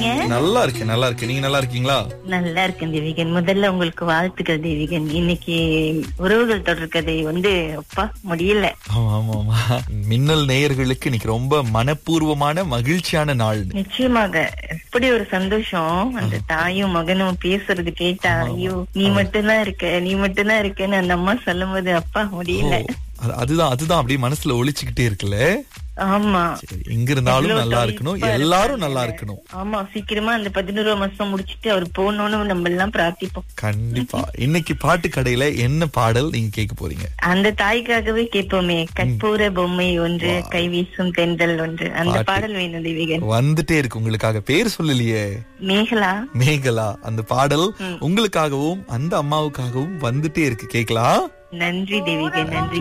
இருக்கீங்க நல்லா இருக்கேன் நல்லா இருக்கேன் நீங்க நல்லா இருக்கீங்களா நல்லா இருக்கேன் தேவிகன் முதல்ல உங்களுக்கு வாழ்த்துக்கள் தேவிகன் இன்னைக்கு உறவுகள் தொடர் கதை வந்து அப்பா முடியல ஆமா ஆமா ஆமா மின்னல் நேயர்களுக்கு இன்னைக்கு ரொம்ப மனப்பூர்வமான மகிழ்ச்சியான நாள் நிச்சயமாக எப்படி ஒரு சந்தோஷம் அந்த தாயும் மகனும் பேசுறது கேட்டா ஐயோ நீ மட்டும்தான் இருக்க நீ மட்டும்தான் இருக்கன்னு அந்த அம்மா சொல்லும்போது அப்பா முடியல அது- அதுதான் அதுதான் அப்படியே மனசுல ஒழிச்சுக்கிட்டே இருக்குல்ல ஆமா சரி, எங்க இருந்தாலும் எவ்வளவு நல்லா இருக்கணும் தவிப்பா எல்லாரும் இருப்பாங்க. நல்லா இருக்கணும் ஆமா சீக்கிரமா அந்த பதினோரு மாசம் முடிச்சிட்டு அவர் போகணும்னு நம்ம எல்லாம் பிரார்த்திப்போம் கண்டிப்பா இன்னைக்கு பாட்டு கடையில என்ன பாடல் நீங்க கேட்க போறீங்க அந்த தாய்க்காகவே கேட்போமே கற்பூர பொம்மை ஒன்று கை வீசும் தென்றல் ஒன்று அந்த பாட்டு. பாடல் வேணும் தேவிகன் வந்துட்டே இருக்கு உங்களுக்காக பேர் சொல்லலையே மேகலா மேகலா அந்த பாடல் உங்களுக்காகவும் அந்த அம்மாவுக்காகவும் வந்துட்டே இருக்கு கேக்கலாம் நன்றி தேவிகன் நன்றி